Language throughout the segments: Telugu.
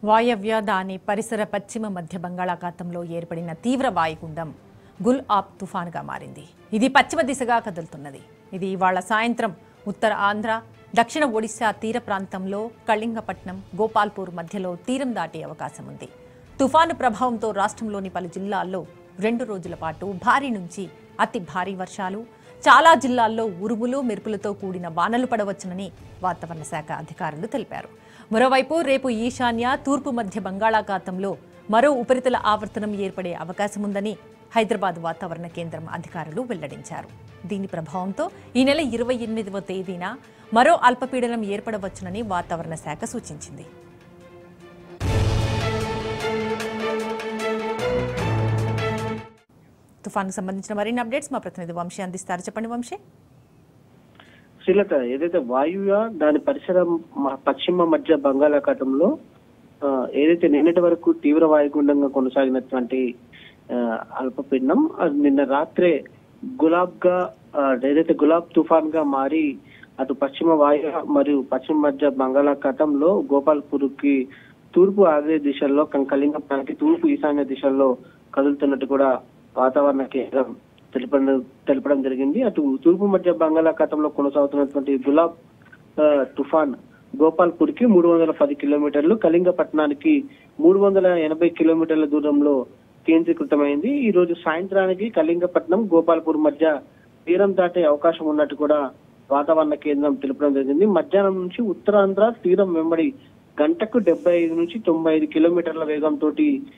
వాయవ్య దాని పరిసర పశ్చిమ మధ్య బంగాళాఖాతంలో ఏర్పడిన తీవ్ర వాయుగుండం గుల్ ఆప్ తుఫాన్గా మారింది ఇది పశ్చిమ దిశగా కదులుతున్నది ఇది ఇవాళ సాయంత్రం ఉత్తర ఆంధ్ర దక్షిణ ఒడిశా తీర ప్రాంతంలో కళింగపట్నం గోపాల్పూర్ మధ్యలో తీరం దాటే అవకాశం ఉంది తుఫాను ప్రభావంతో రాష్ట్రంలోని పలు జిల్లాల్లో రెండు రోజుల పాటు భారీ నుంచి అతి భారీ వర్షాలు చాలా జిల్లాల్లో ఉరుములు మెరుపులతో కూడిన వానలు పడవచ్చునని వాతావరణ శాఖ అధికారులు తెలిపారు మరోవైపు రేపు ఈశాన్య తూర్పు మధ్య బంగాళాఖాతంలో మరో ఉపరితల ఆవర్తనం ఏర్పడే అవకాశం ఉందని హైదరాబాద్ వాతావరణ కేంద్రం అధికారులు వెల్లడించారు దీని ప్రభావంతో ఈ నెల ఇరవై ఎనిమిదవ తేదీన మరో అల్పపీడనం ఏర్పడవచ్చునని వాతావరణ శాఖ సూచించింది తుఫాన్కు సంబంధించిన మరిన్ని అప్డేట్స్ మా ప్రతినిధి వంశీ అందిస్తారు చెప్పండి వంశీ శ్రీలత ఏదైతే వాయువ్య దాని పరిసర మ- పశ్చిమ మధ్య బంగాళాఖాతంలో ఆ, ఏదైతే నిన్నటి వరకు తీవ్ర వాయుగుండంగా కొనసాగినటువంటి ఆ, అల్పపీడనం అది నిన్న రాత్రే గులాబ్ గా ఆ, ఏదైతే గులాబ్ తుఫాన్ గా మారి అటు పశ్చిమ వాయు మరియు పశ్చిమ మధ్య బంగాళాఖాతంలో గోపాల్పూర్ కి తూర్పు ఆగ్నేయ దిశల్లో కంకలింగపానికి తూర్పు ఈశాన్య దిశల్లో కదులుతున్నట్టు కూడా వాతావరణ కేంద్రం తెలపడం తెలపడం జరిగింది అటు తూర్పు మధ్య బంగాళాఖాతంలో కొనసాగుతున్నటువంటి గులాబ్ ఆ, తుఫాన్ గోపాల్పూర్ కి మూడు వందల పది కిలోమీటర్లు కళింగపట్నానికి మూడు వందల ఎనభై కిలోమీటర్ల దూరంలో కేంద్రీకృతమైంది ఈ రోజు సాయంత్రానికి కళింగపట్నం గోపాల్పూర్ మధ్య తీరం దాటే అవకాశం ఉన్నట్టు కూడా వాతావరణ కేంద్రం తెలపడం జరిగింది మధ్యాహ్నం నుంచి ఉత్తరాంధ్ర తీరం వెంబడి గంటకు డెబ్బై ఐదు నుంచి తొంభై ఐదు కిలోమీటర్ల వేగంతో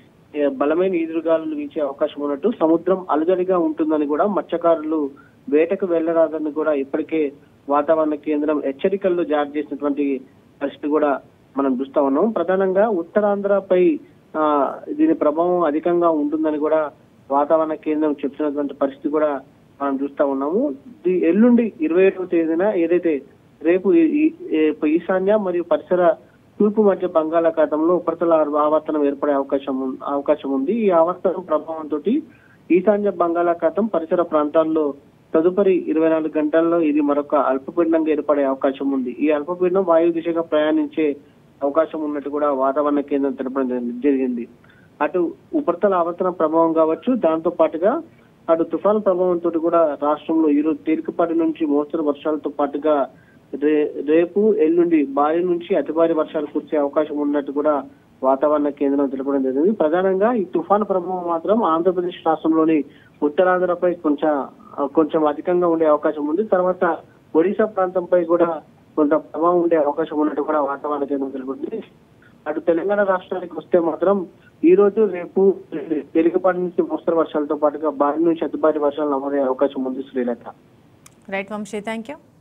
బలమైన ఈదురుగాలులు వీచే అవకాశం ఉన్నట్టు సముద్రం అలజడిగా ఉంటుందని కూడా మత్స్యకారులు వేటకు వెళ్లరాదని కూడా ఇప్పటికే వాతావరణ కేంద్రం హెచ్చరికల్లో జారీ చేసినటువంటి పరిస్థితి కూడా మనం చూస్తా ఉన్నాం ప్రధానంగా ఉత్తరాంధ్రపై ఆ, దీని ప్రభావం అధికంగా ఉంటుందని కూడా వాతావరణ కేంద్రం చెప్తున్నటువంటి పరిస్థితి కూడా మనం చూస్తా ఉన్నాము ది- ఎల్లుండి ఇరవై ఏడవ తేదీన ఏదైతే రేపు ఈ- ఈ- ఏ- ఈశాన్య మరియు పరిసర తూర్పు మధ్య బంగాళాఖాతంలో ఉపరితల ఆవర్తనం ఏర్పడే అవకాశం ఉం- అవకాశం ఉంది ఈ ఆవర్తనం ప్రభావంతో ఈశాన్య బంగాళాఖాతం పరిసర ప్రాంతాల్లో తదుపరి ఇరవై నాలుగు గంటల్లో ఇది మరొక అల్పపీడనంగా ఏర్పడే అవకాశం ఉంది ఈ అల్పపీడనం వాయు దిశగా ప్రయాణించే అవకాశం ఉన్నట్టు కూడా వాతావరణ కేంద్రం తెలపడం జరిగి- జరిగింది అటు ఉపరితల ఆవర్తన ప్రభావం కావచ్చు దాంతో పాటుగా అటు తుఫాను ప్రభావంతో కూడా రాష్ట్రంలో ఈరోజు తేలికపాటి నుంచి మోస్తరు వర్షాలతో పాటుగా రే రేపు ఎల్లుండి భారీ నుంచి అతి భారీ వర్షాలు కురిసే అవకాశం ఉన్నట్టు కూడా వాతావరణ కేంద్రం తెలపడం జరిగింది ప్రధానంగా ఈ తుఫాను ప్రభావం మాత్రం ఆంధ్రప్రదేశ్ రాష్ట్రంలోని ఉత్తరాంధ్రపై కొంచెం కొంచెం అధికంగా ఉండే అవకాశం ఉంది తర్వాత ఒడిశా ప్రాంతంపై కూడా కొంత ప్రభావం ఉండే అవకాశం ఉన్నట్టు కూడా వాతావరణ కేంద్రం తెలుపుతుంది అటు తెలంగాణ రాష్ట్రానికి వస్తే మాత్రం ఈ రోజు రేపు తేలికపాటి నుంచి మోస్తరు వర్షాలతో పాటుగా భారీ నుంచి అతి భారీ వర్షాలు నమోదయ్యే అవకాశం ఉంది Srilatha right Vamshi thank you